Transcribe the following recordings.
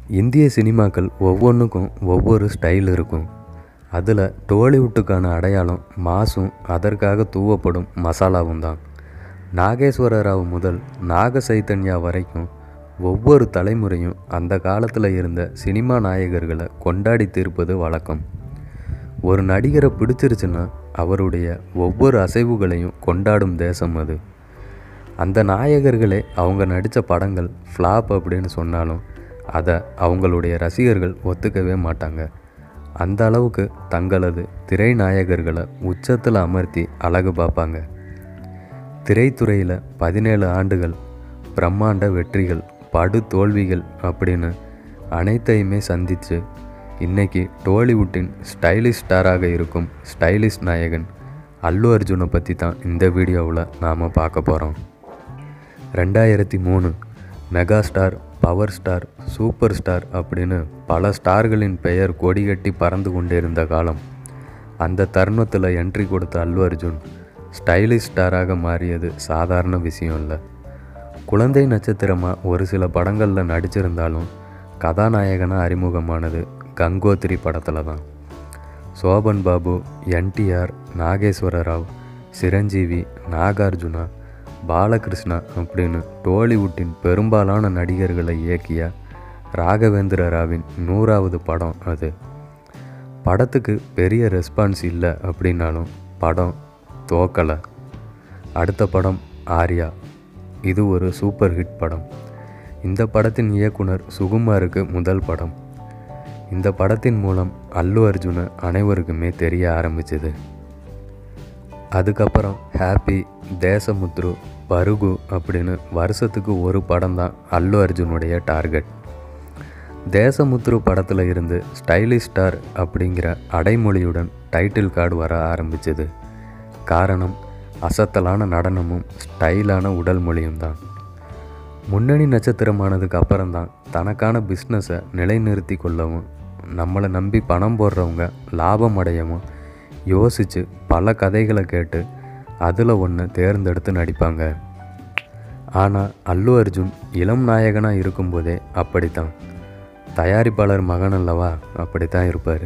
இந்திய சினிமாக்கள் ஒவ்வொன்றுக்கும் ஒவ்வொரு ஸ்டைல் இருக்கும் அதில் டோலிவுட்டுக்கான அடையாளம் மாசும் அதற்காக தூவப்படும் மசாலாவும் தான் நாகேஸ்வர ராவ் முதல் நாக சைத்தன்யா வரைக்கும் ஒவ்வொரு தலைமுறையும் அந்த காலத்தில் இருந்த சினிமா நாயகர்களை கொண்டாடி தீர்ப்பது வழக்கம் ஒரு நடிகரை பிடிச்சிருச்சுன்னா அவருடைய ஒவ்வொரு அசைவுகளையும் கொண்டாடும் தேசம் அது அந்த நாயகர்களே அவங்க நடித்த படங்கள் ஃப்ளாப் அப்படின்னு சொன்னாலும் அதை அவங்களுடைய ரசிகர்கள் ஒத்துக்கவே மாட்டாங்க அந்த அளவுக்கு தங்களது திரை நாயகர்களை உச்சத்தில் அமர்த்தி அழகு பார்ப்பாங்க திரைத்துறையில் பதினேழு ஆண்டுகள் பிரம்மாண்ட வெற்றிகள் படு தோல்விகள் அப்படின்னு அனைத்தையுமே சந்தித்து இன்னைக்கு டோலிவுட்டின் ஸ்டைலிஷ் ஸ்டாராக இருக்கும் ஸ்டைலிஷ் நாயகன் அல்லு அர்ஜுனை பற்றி தான் இந்த வீடியோவில் நாம் பார்க்க போகிறோம் ரெண்டாயிரத்தி மூணு mega star power star super star அப்படின்னு பல ஸ்டார்களின் பெயர் கொடிகட்டி பறந்து கொண்டிருந்த காலம் அந்த தருணத்தில் என்ட்ரி கொடுத்த அல்லு அர்ஜுன் ஸ்டைலிஷ் ஸ்டாராக மாறியது சாதாரண விஷயம் இல்லை குழந்தை நட்சத்திரமாக ஒரு சில படங்களில் நடிச்சிருந்தாலும் கதாநாயகனாக அறிமுகமானது கங்கோத்திரி படத்தில் தான் சோபன் பாபு என்டிஆர் நாகேஸ்வர ராவ் சிரஞ்சீவி நாகார்ஜுனா பாலகிருஷ்ணா அப்படின்னு டோலிவுட்டின் பெரும்பாலான நடிகர்களை இயக்கிய ராகவேந்திர ராவின் நூறாவது படம் அது படத்துக்கு பெரிய ரெஸ்பான்ஸ் இல்லை அப்படின்னாலும் படம் தோக்கலை அடுத்த படம் ஆர்யா இது ஒரு சூப்பர் ஹிட் படம் இந்த படத்தின் இயக்குனர் சுகுமாருக்கு முதல் படம் இந்த படத்தின் மூலம் அல்லு அர்ஜுனை அனைவருக்குமே தெரிய ஆரம்பிச்சது அதுக்கப்புறம் ஹாப்பி தேசமுத்ரு பருகு அப்படின்னு வருஷத்துக்கு ஒரு படம் தான் அல்லு அர்ஜுனுடைய டார்கெட் தேசமுத்ரு படத்தில் இருந்து ஸ்டைலிஷ் ஸ்டார் அப்படிங்கிற அடைமொழியுடன் டைட்டில் கார்டு வர ஆரம்பிச்சது காரணம் அசத்தலான நடனமும் ஸ்டைலான உடல் மொழியும் தான் முன்னணி நட்சத்திரமானதுக்கு அப்புறம்தான் தனக்கான பிஸ்னஸை நிலைநிறுத்தி கொள்ளவும் நம்மளை நம்பி பணம் போடுறவங்க லாபம் அடையவும் யோசித்து பல கதைகளை கேட்டு அதில் ஒன்று தேர்ந்தெடுத்து நடிப்பாங்க ஆனால் அல்லு அர்ஜுன் இளம் நாயகனாக இருக்கும்போதே அப்படித்தான் தயாரிப்பாளர் மகன் அல்லவா அப்படித்தான் இருப்பார்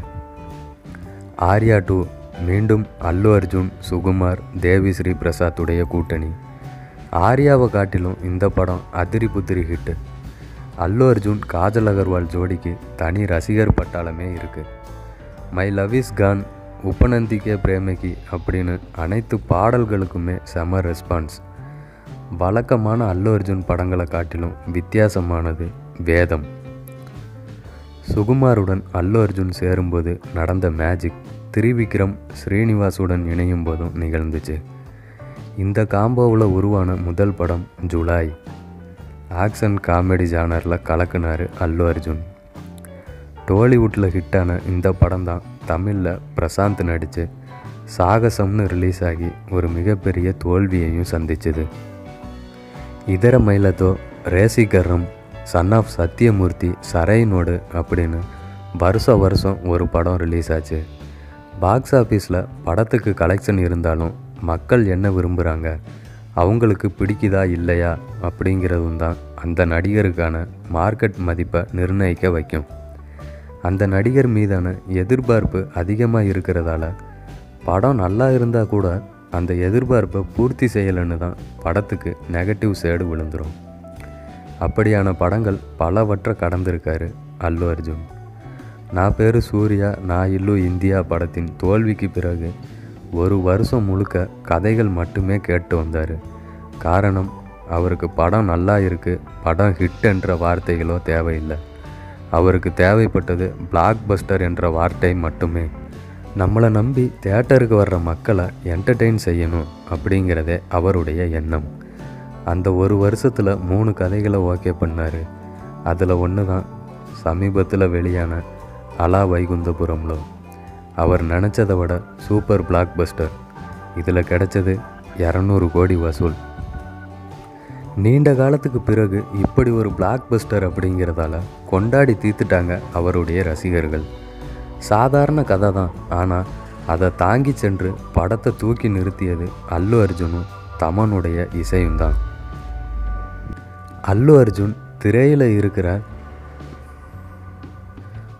ஆர்யா டூ மீண்டும் அல்லு அர்ஜுன் சுகுமார் தேவி ஸ்ரீ பிரசாத்துடைய கூட்டணி ஆர்யாவை காட்டிலும் இந்த படம் அதிரி புத்திரி ஹிட்டு அல்லு அர்ஜுன் காஜல் அகர்வால் ஜோடிக்கு தனி ரசிகர் பட்டாளமே இருக்குது மை லவ் இஸ் கான் உபநந்திகே பிரேமிகி அப்படின்னு அனைத்து பாடல்களுக்குமே செம ரெஸ்பான்ஸ் வழக்கமான அல்லு அர்ஜுன் படங்களை காட்டிலும் வித்தியாசமானது வேதம் சுகுமாருடன் அல்லு அர்ஜுன் சேரும்போது நடந்த மேஜிக் திரிவிக்ரம் ஸ்ரீனிவாசுடன் இணையும் போதும் நிகழ்ந்துச்சு இந்த காம்போவில் உருவான முதல் படம் ஜூலாய் ஆக்ஷன் காமெடி ஜானரில் கலக்குனார் அல்லு அர்ஜுன் டோலிவுட்டில் ஹிட்டான இந்த படம் தான் தமிழில் பிரசாந்த் நடித்து சாகசம்னு ரிலீஸ் ஆகி ஒரு மிகப்பெரிய தோல்வியையும் சந்திச்சுது இதர மயிலத்தோ ரேசிகரம் சன் ஆஃப் சத்தியமூர்த்தி சரைனோடு அப்படின்னு வருஷம் வருஷம் ஒரு படம் ரிலீஸ் ஆச்சு பாக்ஸ் ஆஃபீஸில் படத்துக்கு கலெக்ஷன் இருந்தாலும் மக்கள் என்ன விரும்புகிறாங்க அவங்களுக்கு பிடிக்குதா இல்லையா அப்படிங்கிறதும் தான் அந்த நடிகருக்கான மார்க்கெட் மதிப்பை நிர்ணயிக்க வைக்கும் அந்த நடிகர் மீதான எதிர்பார்ப்பு அதிகமாக இருக்கிறதால படம் நல்லா இருந்தால் கூட அந்த எதிர்பார்ப்பை பூர்த்தி செய்யலைன்னு தான் படத்துக்கு நெகட்டிவ் சைடு விழுந்துடும் அப்படியான படங்கள் பலவற்றை கடந்திருக்காரு அல்லு அர்ஜுன் நான் பேர் சூர்யா நான் இல்லு இந்தியா படத்தின் தோல்விக்கு பிறகு ஒரு வருஷம் முழுக்க கதைகள் மட்டுமே கேட்டு வந்தார் காரணம் அவருக்கு படம் நல்லா இருக்குது படம் ஹிட் என்ற வார்த்தைகளோ தேவையில்லை அவருக்கு தேவைப்பட்டது பிளாக் பஸ்டர் என்ற வார்த்தை மட்டுமே நம்மளை நம்பி தேட்டருக்கு வர்ற மக்களை என்டர்டெயின் செய்யணும் அப்படிங்கிறதே அவருடைய எண்ணம் அந்த ஒரு வருஷத்தில் மூணு கதைகளை ஓகே பண்ணார் அதில் ஒன்று தான் சமீபத்தில் வெளியான அலா வைகுந்தபுரம்ல அவர் நினச்சதை விட சூப்பர் பிளாக் பஸ்டர் இதில் கிடைச்சது இரநூறு கோடி வசூல் நீண்ட காலத்துக்கு பிறகு இப்படி ஒரு பிளாக் பஸ்டர் அப்படிங்கிறதால கொண்டாடி தீர்த்துட்டாங்க அவருடைய ரசிகர்கள் சாதாரண கதை தான் ஆனால் அதை தாங்கி சென்று படத்தை தூக்கி நிறுத்தியது அல்லு அர்ஜுனும் தமனுடைய இசையும் தான் அல்லு அர்ஜுன் திரையில் இருக்கிற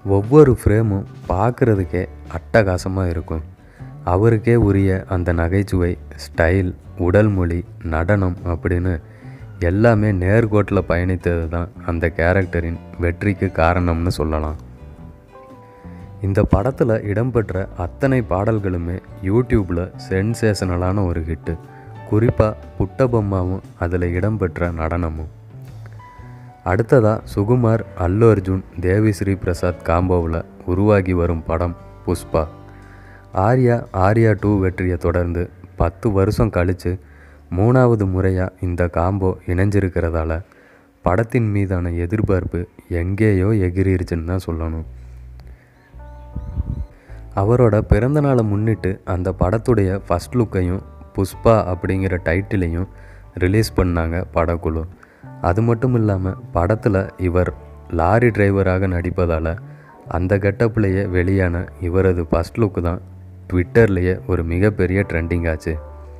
ஒவ்வொரு ஃப்ரேமும் பார்க்குறதுக்கே அட்டகாசமாக இருக்கும் அவருக்கே உரிய அந்த நகைச்சுவை ஸ்டைல் உடல் மொழி நடனம் அப்படின்னு எல்லாமே நேர்கோட்டில் பயணித்தது தான் அந்த கேரக்டரின் வெற்றிக்கு காரணம்னு சொல்லலாம் இந்த படத்தில் இடம்பெற்ற அத்தனை பாடல்களுமே யூடியூப்பில் சென்சேஷனலான ஒரு ஹிட்டு குறிப்பாக புட்டபொம்மாவும் அதில் இடம்பெற்ற நடனமும் அடுத்ததாக சுகுமார் அல்லு அர்ஜுன் தேவிஸ்ரீ பிரசாத் காம்போவில் உருவாகி வரும் படம் புஷ்பா ஆர்யா ஆர்யா டூ வெற்றியை தொடர்ந்து பத்து வருஷம் கழித்து மூணாவது முறையாக இந்த காம்போ இணைஞ்சிருக்கிறதால படத்தின் மீதான எதிர்பார்ப்பு எங்கேயோ எகிரிருச்சுன்னு தான் சொல்லணும் அவரோட பிறந்தநாளை முன்னிட்டு அந்த படத்துடைய ஃபஸ்ட் லுக்கையும் புஷ்பா அப்படிங்கிற டைட்டிலையும் ரிலீஸ் பண்ணாங்க படக்குழு அது மட்டும் இல்லாமல் படத்தில் இவர் லாரி டிரைவராக நடிப்பதால் அந்த கெட்டப்லேயே வெளியான இவரது ஃபஸ்ட் லுக்கு தான் ட்விட்டர்லேயே ஒரு மிகப்பெரிய ட்ரெண்டிங் ஆச்சு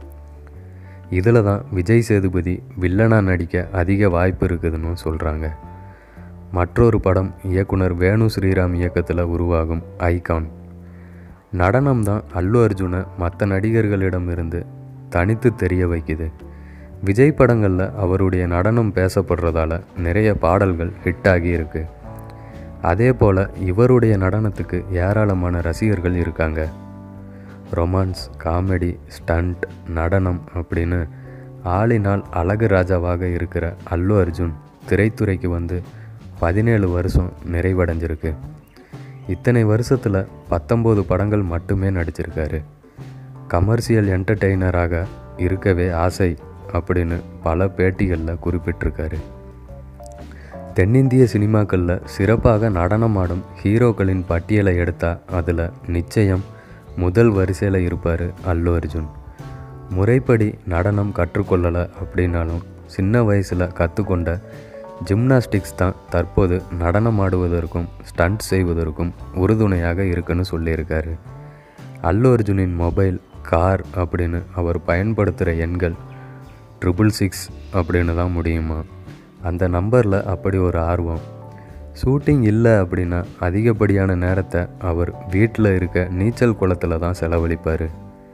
இதில் தான் விஜய் சேதுபதி வில்லனாக நடிக்க அதிக வாய்ப்பு இருக்குதுன்னு சொல்கிறாங்க மற்றொரு படம் இயக்குனர் வேணு ஸ்ரீராம் இயக்கத்தில் உருவாகும் ஐகான் நடனம் தான் அல்லு அர்ஜுனை மற்ற நடிகர்களிடமிருந்து தனித்து தெரிய வைக்குது விஜய் படங்களில் அவருடைய நடனம் பேசப்படுறதால நிறைய பாடல்கள் ஹிட் ஆகியிருக்கு அதே போல் இவருடைய நடனத்துக்கு ஏராளமான ரசிகர்கள் இருக்காங்க ரொமான்ஸ் காமெடி ஸ்டண்ட் நடனம் அப்படின்னு ஆளினால் அழகு ராஜாவாக இருக்கிற அல்லு அர்ஜுன் திரைத்துறைக்கு வந்து பதினேழு வருஷம் நிறைவடைஞ்சிருக்கு இத்தனை வருஷத்தில் பத்தொம்போது படங்கள் மட்டுமே நடிச்சிருக்காரு கமர்ஷியல் என்டர்டெய்னராக இருக்கவே ஆசை அப்படின்னு பல பேட்டிகளில் குறிப்பிட்டிருக்காரு தென்னிந்திய சினிமாக்களில் சிறப்பாக நடனமாடும் ஹீரோக்களின் பட்டியலை எடுத்தால் அதில் நிச்சயம் முதல் வரிசையில் இருப்பார் அல்லு அர்ஜுன் முறைப்படி நடனம் கற்றுக்கொள்ளலை அப்படின்னாலும் சின்ன வயசில் கற்றுக்கொண்ட ஜிம்னாஸ்டிக்ஸ் தான் தற்போது நடனம் ஆடுவதற்கும் ஸ்டண்ட் செய்வதற்கும் உறுதுணையாக இருக்குன்னு சொல்லியிருக்காரு அல்லு அர்ஜுனின் மொபைல் கார் அப்படின்னு அவர் பயன்படுத்துகிற எண்கள் ட்ரிபிள் சிக்ஸ் அப்படின்னு தான் முடியுமா அந்த நம்பரில் அப்படி ஒரு ஆர்வம் ஷூட்டிங் இல்லை அப்படின்னா அதிகப்படியான நேரத்தை அவர் வீட்டில் இருக்க நீச்சல் குளத்தில் தான் செலவழிப்பார்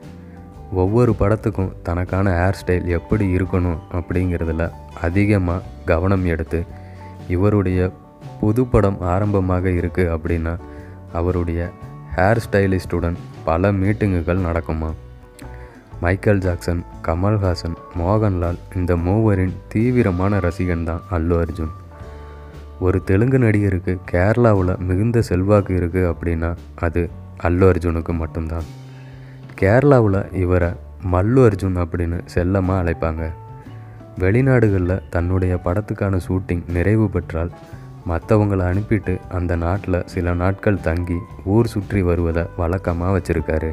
ஒவ்வொரு படத்துக்கும் தனக்கான ஹேர் ஸ்டைல் எப்படி இருக்கணும் அப்படிங்கிறதுல அதிகமாக கவனம் எடுத்து இவருடைய புது படம் ஆரம்பமாக இருக்குது அப்படின்னா அவருடைய ஹேர் ஸ்டைலிஸ்டுடன் பல மீட்டிங்குகள் நடக்குமா மைக்கேல் ஜாக்சன் கமல்ஹாசன் மோகன்லால் இந்த மூவரின் தீவிரமான ரசிகன் தான் அல்லு அர்ஜுன் ஒரு தெலுங்கு நடிகருக்கு கேரளாவில் மிகுந்த செல்வாக்கு இருக்குது அப்படின்னா அது அல்லு அர்ஜுனுக்கு மட்டும்தான் கேரளாவில் இவரை மல்லு அர்ஜுன் அப்படின்னு செல்லமாக அழைப்பாங்க வெளிநாடுகளில் தன்னுடைய படத்துக்கான ஷூட்டிங் நிறைவு பெற்றால் மற்றவங்களை அனுப்பிட்டு அந்த நாட்டில் சில நாட்கள் தங்கி ஊர் சுற்றி வருவதை வழக்கமாக வச்சுருக்காரு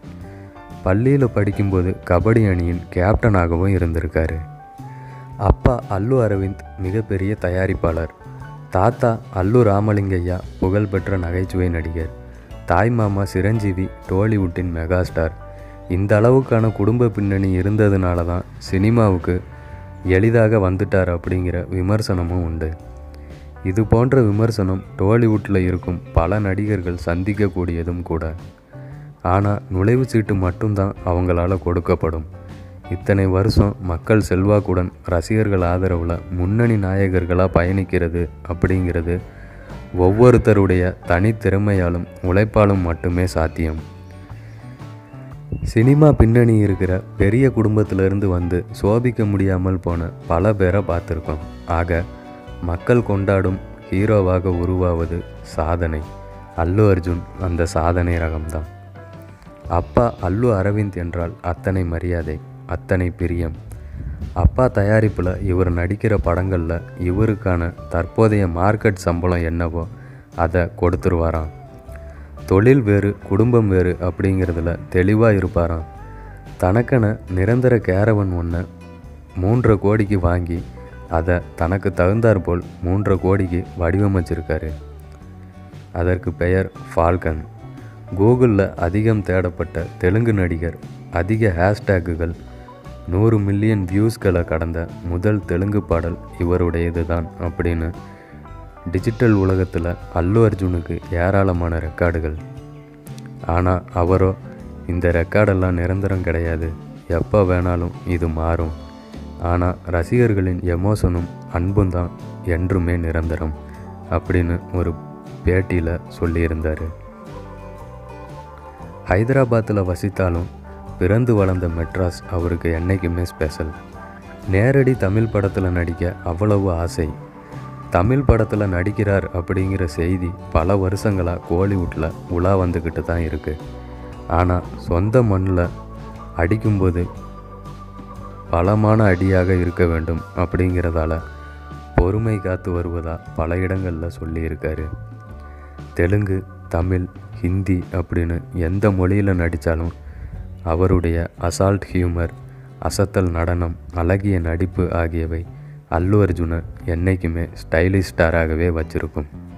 பள்ளியில் படிக்கும்போது கபடி அணியின் கேப்டனாகவும் இருந்திருக்காரு அப்பா அல்லு அரவிந்த் மிகப்பெரிய தயாரிப்பாளர் தாத்தா அல்லு ராமலிங்கையா புகழ்பெற்ற நகைச்சுவை நடிகர் தாய் மாமா சிரஞ்சீவி டோலிவுட்டின் மெகாஸ்டார் இந்த அளவுக்கான குடும்ப பின்னணி இருந்ததுனால தான் சினிமாவுக்கு எளிதாக வந்துட்டார் அப்படிங்கிற விமர்சனமும் உண்டு இது போன்ற விமர்சனம் டோலிவுட்டில் இருக்கும் பல நடிகர்கள் சந்திக்கக்கூடியதும் கூட ஆனால் நுழைவு சீட்டு மட்டும்தான் அவங்களால கொடுக்கப்படும் இத்தனை வருஷம் மக்கள் செல்வாக்குடன் ரசிகர்கள் ஆதரவில் முன்னணி நாயகர்களாக பயணிக்கிறது அப்படிங்கிறது ஒவ்வொருத்தருடைய தனித்திறமையாலும் உழைப்பாலும் மட்டுமே சாத்தியம் சினிமா பின்னணி இருக்கிற பெரிய குடும்பத்திலிருந்து வந்து சோபிக்க முடியாமல் போன பல பேரை பார்த்துருக்கோம் ஆக மக்கள் கொண்டாடும் ஹீரோவாக உருவாவது சாதனை அல்லு அர்ஜுன் அந்த சாதனை ரகம்தான் அப்பா அல்லு அரவிந்த் என்றால் அத்தனை மரியாதை அத்தனை பிரியம் அப்பா தயாரிப்பில் இவர் நடிக்கிற படங்களில் இவருக்கான தற்போதைய மார்க்கெட் சம்பளம் என்னவோ அதை கொடுத்துருவாராம் தொழில் வேறு குடும்பம் வேறு அப்படிங்கிறதுல தெளிவாக இருப்பாராம் தனக்கென நிரந்தர கேரவன் ஒன்று மூன்றரை கோடிக்கு வாங்கி அதை தனக்கு தகுந்தாற்போல் மூன்றரை கோடிக்கு வடிவமைச்சிருக்காரு அதற்கு பெயர் ஃபால்கன் கூகுளில் அதிகம் தேடப்பட்ட தெலுங்கு நடிகர் அதிக ஹேஷ்டேக்குகள் நூறு மில்லியன் வியூஸ்களை கடந்த முதல் தெலுங்கு பாடல் இவருடையது தான் அப்படின்னு டிஜிட்டல் உலகத்தில் அல்லு அர்ஜுனுக்கு ஏராளமான ரெக்கார்டுகள் ஆனால் அவரோ இந்த ரெக்கார்டெல்லாம் நிரந்தரம் கிடையாது எப்போ வேணாலும் இது மாறும் ஆனால் ரசிகர்களின் எமோஷனும் அன்பும் தான் என்றுமே நிரந்தரம் அப்படின்னு ஒரு பேட்டியில் சொல்லியிருந்தார் ஹைதராபாத்தில் வசித்தாலும் பிறந்து வளர்ந்த மெட்ராஸ் அவருக்கு என்றைக்குமே ஸ்பெஷல் நேரடி தமிழ் படத்தில் நடிக்க அவ்வளவு ஆசை தமிழ் படத்தில் நடிக்கிறார் அப்படிங்கிற செய்தி பல வருஷங்களாக கோலிவுட்டில் உலா வந்துக்கிட்டு தான் இருக்குது ஆனால் சொந்த மண்ணில் அடிக்கும்போது பலமான அடியாக இருக்க வேண்டும் அப்படிங்கிறதால பொறுமை காத்து வருவதா பல இடங்களில் சொல்லியிருக்காரு தெலுங்கு தமிழ் ஹிந்தி அப்படின்னு எந்த மொழியில் நடித்தாலும் அவருடைய அசால்ட் ஹியூமர் அசத்தல் நடனம் அழகிய நடிப்பு ஆகியவை அல்லு அர்ஜுனை என்றைக்குமே ஸ்டைலிஷ் ஸ்டாராகவே வச்சிருக்கும்